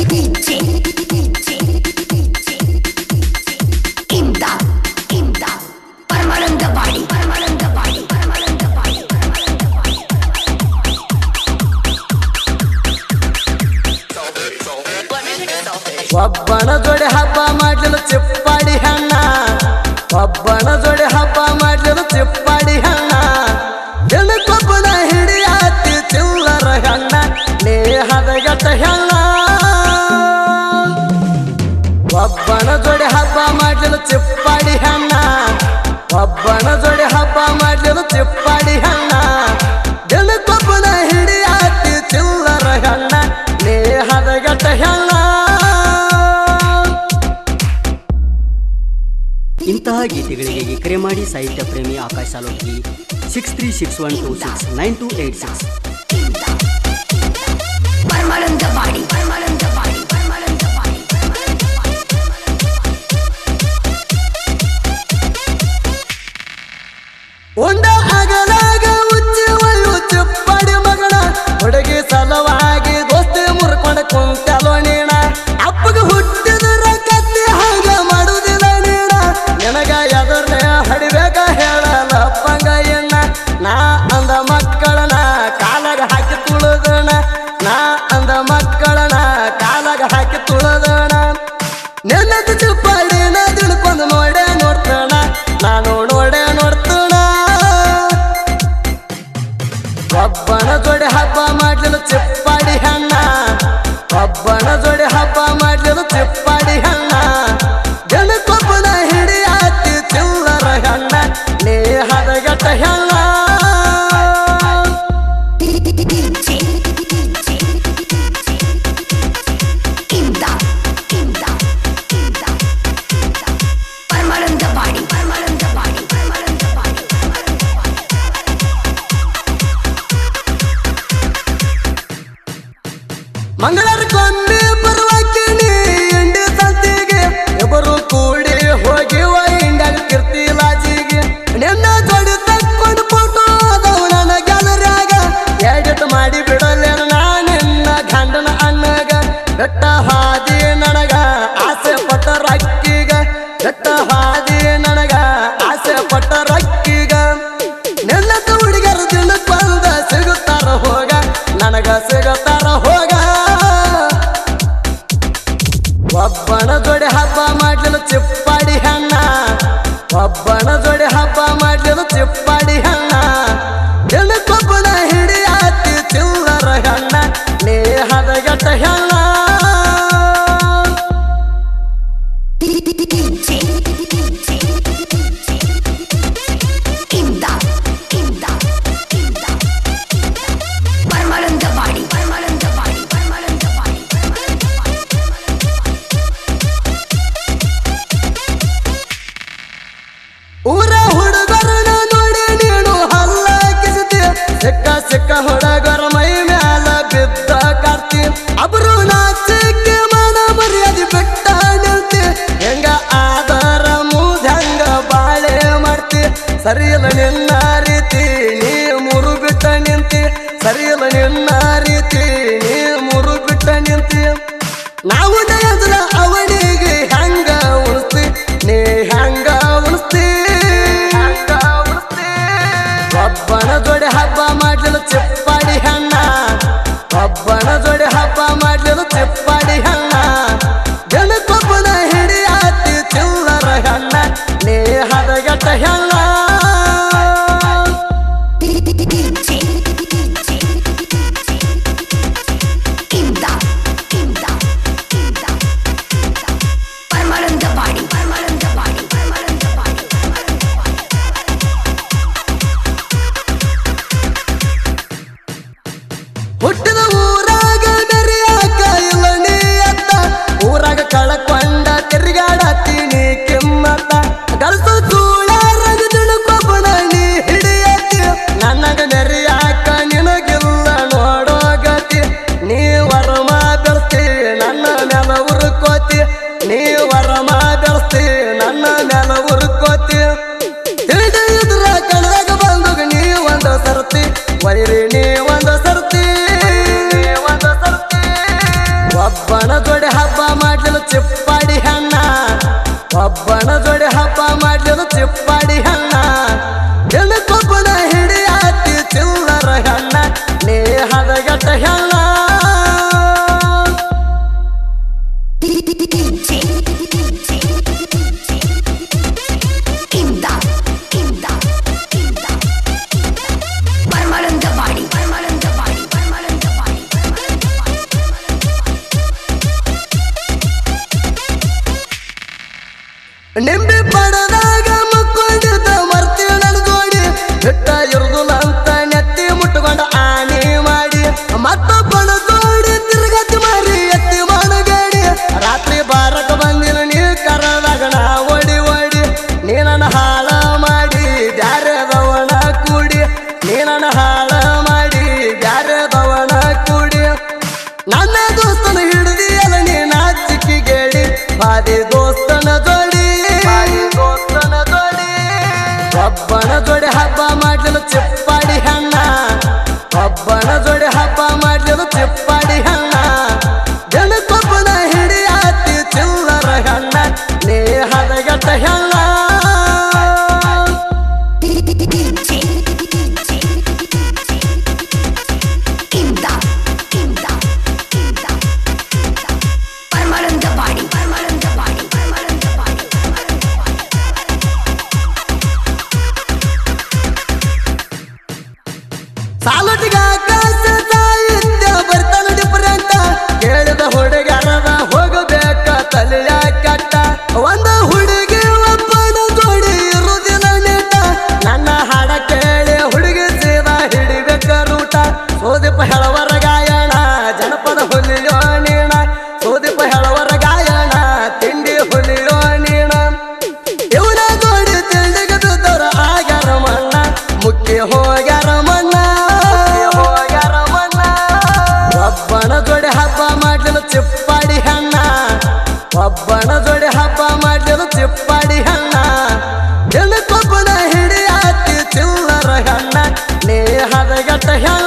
imdad imdad ಪರಮಾನಂದ ಬಾಡಿ ಪರಮಾನಂದ ಬಾಡಿ ಪರಮಾನಂದ ಬಾಡಿ ಪರಮಾನಂದ ಬಾಡಿ ಒಬ್ಬನ ಜೋಡಿ ಹಬ್ಬ ಮಾಡ್ಲಿಲ್ಲ ಚಿಪ್ಪಾಡಿ ಹಣ್ಣ ಒಬ್ಬನ ಜೋಡಿ ಹಬ್ಬ ಮಾಡ್ಲಿಲ್ಲ ಚಿಪ್ಪಾಡಿ ಹಣ್ಣ ಜನಕ್ಕೊಬ್ಬನ ಹಿಡಿಯಾತಿ ಚಿಲ್ಲರ ಹೆಣ್ಣ ನೇಹದ ಗಟ್ಟ ಹೆಣ್ಣ ಒಬ್ಬನ ಜೋಡಿ ಹಬ್ಬ ಮಾಡ್ಲಿಲ್ಲ ಚಿಪ್ಪಾಡಿ ಹಣ್ಣ ಒಬ್ಬನ ಜೋಡಿ ಹಬ್ಬ ಮಾಡ್ಲಿಲ್ಲ ಚಿಪ್ಪಾಡಿ ಹಣ್ಣ ಜನಕ್ಕೊಬ್ಬನ ಹಿಡಿಯಾತಿ ಚಿಲ್ಲರ ಹೆಣ್ಣ ನೇಹದ ಗಟ್ಟ ಹೆಣ್ಣ ಇಂತಹ ಗೀತೆಗಳಿಗೆ ಕರೆ ಮಾಡಿ ಸಾಹಿತ್ಯ ಪ್ರೇಮಿ Akash Salogi six three six one two six nine two eight six ಪರಮಾನಂದ ಬಾಡಿ ಪರಮಾನಂದ ಬಾಡಿ ಪರಮಾನಂದ ಬಾಡಿ ಪರಮಾನಂದ ಬಾಡಿ ಉಂಡ ಅಗಲಾಗ ಉಚ್ಚಿ ಒಳ್ಳು ಚಿಪ್ಪಾಡಿ ಮಗನ ಹುಡುಗಿ ಸಲವಾಗಿ ದೋಸ್ತಿ ಮುರ್ಕೊಂಡ ಕುಂತಲೋ ನೀಣ ಅಪ್ಪಗ ಹುಟ್ಟಿದ್ರ ಕತ್ತಿ ಹಂಗ ಮಾಡುದಿಲ್ಲ ನೀಣ ನಿನಗ ಎದುರ್ಲೆ ಹಡಿಬೇಕ ಹೇಳಲ್ಲ ಅಪ್ಪಂಗ ಎಣ್ಣ ನಾ ಅಂದ ಮಕ್ಕಳನ ಕಾಲಾಗ ಹಾಕಿ ತುಳಿದಣ ನಾ ಅಂದ ಮಕ್ಕಳನ ಕಾಲಾಗ ಹಾಕಿ ತುಳಿದಣ ನೆನದು ಚಿಪ್ಪಾಡಿನ ತಿಳ್ಕೊಂಡು ನೋಡೇ ನೋಡ್ತಾನ ನಾನು ನೋಡೇ ನೋಡ್ತಾನ ಒಬ್ಬನ ಜೋಡಿ ಹಬ್ಬ ಮಾಡ್ಲಿಲ್ಲ ಚಿಪ್ಪಾಡಿ ಹಣ್ಣ ಒಬ್ಬನ ಜೋಡಿ ಹಬ್ಬ ಮಾಡ್ಲಿಲ್ಲ ಚಿಪ್ಪಾಡಿ ಹಣ್ಣ ಜನಕ್ಕೊಬ್ಬನ ಹಿಡಿಯಾತಿ ಚಿಲ್ಲರ ಹೆಣ್ಣ ನೇಹದ ಗಟ್ಟ ಹೆಣ್ಣ imdad imdad imdad ಪರಮಾನಂದ ಬಾಡಿ ಪರಮಾನಂದ ಬಾಡಿ ಪರಮಾನಂದ ಬಾಡಿ ಪರಮಾನಂದ ಬಾಡಿ ಮಂಗಳರಕ್ಕೊಮ್ಮೆ ಬರುವಾಕಿನಿ ಇಂಡಿ ಸಂತಿಗೆ ಇಬ್ಬರು ಕೂಡಿ ಹೋಗಿವ ಇಂಡ್ಯಾಗ ಕೀರ್ತಿ ಲಾಜಿಗೆ ನಿನ್ನ ಜೋಡಿ ತಕ್ಕೊಂಡು ಫೋಟೋ ಅದಾವ ನನ್ನ ಗ್ಯಾಲರಿಯಾಗ ಎಡಿಟ್ ಮಾಡಿ ಬಿಡಲೇನ ನಾ ನಿನ್ನ ಗಂಡನ ಅಣ್ಣಗ ಬೆಟ್ಟ ಹಾದಿ ನನಗ ಆಸೆ ಪಟ್ಟ ರಕ್ಕಿಗ ಬೆಟ್ಟ ಹಾದಿ ನನಗ ಆಸೆ ಪಟ್ಟ ರಕ್ಕಿಗ ನೆಲ್ಲ ಹುಡುಗರ ದಿನಕ್ಕೆ ಬಂದ ಸಿಗುತ್ತಾರ ಹೋಗ ನನಗ ಸಿಗುತ್ತಾರ ಹೋಗ ಒಬ್ಬನ ಜೋಡಿ ಹಬ್ಬ ಮಾಡ್ಲಿಲ್ಲ ಚಿಪ್ಪಾಡಿ ಹಣ್ಣ ಒಬ್ಬನ ಜೋಡಿ ಹಬ್ಬ ಮಾಡ್ಲಿಲ್ಲ ಚಿಪ್ಪಾಡಿ ಹಣ್ಣ ಜನಕ್ಕೊಬ್ಬನ ಹಿಡಿಯಾತಿ ಚಿಲ್ಲರ ಹೆಣ್ಣ ನೇಹದ ಗಟ್ಟ ಹೆಣ್ಣ imdad imdad imdad ಪರಮಾನಂದ ಬಾಡಿ ಪರಮಾನಂದ ಬಾಡಿ ಪರಮಾನಂದ ಬಾಡಿ ಪರಮಾನಂದ ಬಾಡಿ ಊರ ಹುಡುಗರನ್ನ ನೋಡಿ ನೀನು ಹಲ್ಲ ಕಿಸತಿ ಸಿಕ್ಕ ಸಿಕ್ಕ ಹುಡುಗರ ಮೈ ಮ್ಯಾಲ ಬಿದ್ದ ಕಾರ್ತಿ ಅಬ್ರು ನಾಚಿಕೆ ಮನ ಮರ್ಯಾದೆ ಬಿಟ್ಟ ನಿಲ್ತಿ ಹೆಂಗ ಆದರ ಮುದಂಗ ಬಾಳೆ ಮಾಡ್ತಿ ಸರಿಯಿಲ್ಲ ನಿನ್ನ ರೀತಿ ನೀ ಮುರು ಬಿಟ್ಟ ನಿಂತಿ ಸರಿಯಿಲ್ಲ ನಿನ್ನ ರೀತಿ ನೀ ಮುರು ಬಿಟ್ಟ ನಿಂತಿ ನಾವು ಎದುರ ಅವನಿಗೆ ಹೆಂಗ ಉಳಿಸ್ತಿ ನೀ ಹೆಂಗ ಉಳಿಸ್ತಿ ಒಬ್ಬನ ಜೋಡಿ ಹಬ್ಬ ಮಾಡ್ಲಿಲ್ಲ ಚಿಪ್ಪಾಡಿ ಹಣ್ಣ ಒಬ್ಬನ ಜೋಡಿ ಹಬ್ಬ ಮಾಡ್ಲಿಲ್ಲ ಚಿಪ್ಪಾಡಿ ಹಣ್ಣ ಜನಕ್ಕೊಬ್ಬನ ಹಿಡಿಯಾತಿ ಚಿಲ್ಲರ ಹೆಣ್ಣ ನೇಹದ ಗಟ್ಟ ಹೆಣ್ಣ imdad imdad imdad ಒಬ್ಬನ ಜೋಡಿ ಹಬ್ಬ ಮಾಡ್ಲಿಲ್ಲ ಚಿಪ್ಪಾಡಿ ಹಣ್ಣ ಒಬ್ಬನ ಜೋಡಿ ಹಬ್ಬ ಮಾಡ್ಲಿಲ್ಲ ಚಿಪ್ಪಾಡಿ ಹಣ್ಣ ಜನಕ್ಕೊಬ್ಬನ ಹಿಡಿಯಾತಿ ಚಿಲ್ಲರ ಹಣ್ಣ ನೇಹದ ಗಟ್ಟ ಹೆಣ್ಣ Imdad, imdad, imdad. Parmalanta body, parmalanta body, parmalanta body, parmalanta body. ನಿಂಬೆ ಪಡದಾಗ ಮುಕ್ಕೊಂಡಿದ್ದ ಮರ್ತೀವಿ ನನ್ನ ಜೋಡಿ ಬಿಟ್ಟ ಇರುದಿಲ್ಲ ಅಂತ ನೆತ್ತಿ ಮುಟ್ಟುಕೊಂಡ ಆನೆ ಮಾಡಿ ಮತ್ತೊಬ್ಬನ ಜೋಡಿ ತಿರುಗತಿ ಮಾರಿ ಎತ್ತಿ ಮಾಡಗಾಡಿ ರಾತ್ರಿ ಬಾರಕ ಬಂದಿನ ನೀ ಕರದಾಗ ನಾ ಓಡಿ ಓಡಿ ನೀ ನನ್ನ ಹಾಳ ಮಾಡಿ ಬ್ಯಾರೆದವನ ಕೂಡಿ ನೀ ನನ್ನ ಹಾಳ ಮಾಡಿ ಬ್ಯಾರೆದವನ ಕೂಡಿ ನನ್ನ ದೋಸ್ತನ ಹಿಡಿದಿಯಲ್ಲ ನೀ ನಾಚಿಕಿ ಗೇಡಿ ಬಾದಿ ದೋಸ್ತನ ಜೋಡಿ ದೋಸ್ತನ ಜೋಡಿ ಒಬ್ಬನ ಜೋಡಿ ಹಬ್ಬ ಮಾಡ್ಲಿಲ್ಲ ಚಿಪ್ಪಾಡಿ ಹಣ್ಣ ಒಬ್ಬನ ಜೋಡಿ ಹಬ್ಬ ಮಾಡ್ಲಿಲ್ಲ ಚಿಪ್ಪಾಡಿ ಹಣ್ಣ ಜನಕ್ಕೊಬ್ಬನ ಹಿಡಿಯಾತಿ ಚಿಲ್ಲರ ಹಣ್ಣ ನೇಹದ ಗಟ್ಟ ಹೆಣ್ಣ Imdad, imdad, imdad. Parmalanta body, parmalanta body, parmalanta body, parmalanta body. ಸಾಲಟಿಗ ಆಕಾಶ ಸಾಹಿತ್ಯ ಬರ್ತಾನ ಡಿಫರೆಂಟ್ ಕೇಳಿದ ಹುಡುಗರದ ಹೋಗಬೇಕ ತಲೆಯ ಕಟ್ಟ ಒಂದು ಹುಡುಗಿ ಒಬ್ಬನ ಜೋಡಿ ಇರುದಿಲ್ಲ ನೆಟ್ಟ ನನ್ನ ಹಾಡ ಕೇಳಿ ಹುಡುಗಿ ಸೀದಾ ಹಿಡಿಬೇಕ ರೂಟ ಸೋದಿಪ ಹೆಳವರ ಗಾಯಣ ಜನಪದ ಹುಲಿಯೋ ನೀಣ ಸೋದಿಪ ಹೆಳವರ ಗಾಯಣ ತಿಂಡಿ ಹುಲಿಯೋ ನೀಣ ಇವನ ಜೋಡಿ ತಿಂಡಿಗೆ ಬಿದ್ದರ ಆಗ್ಯಾರ ಮಣ್ಣ ಮುಕ್ಕಿ ಹೋಗ್ಯಾರ ಮಣ್ಣ ಹೋಗ್ಯಾರ ಮಣ್ಣ ಒಬ್ಬನ ಜೋಡಿ ಹಬ್ಬ ಮಾಡ್ಲಿಲ್ಲ ಚಿಪ್ಪಾಡಿ ಹಣ್ಣ ಒಬ್ಬನ ಜೋಡಿ ಹಬ್ಬ ಮಾಡ್ಲಿಲ್ಲ ಚಿಪ್ಪಾಡಿ ಹಣ್ಣ ಜನಕ್ಕೊಬ್ಬನ ಹಿಡಿಯಾತಿ ಚಿಲ್ಲರ ಹಣ್ಣ ನೇಹದ ಗಟ್ಟ ಹೆಣ್ಣ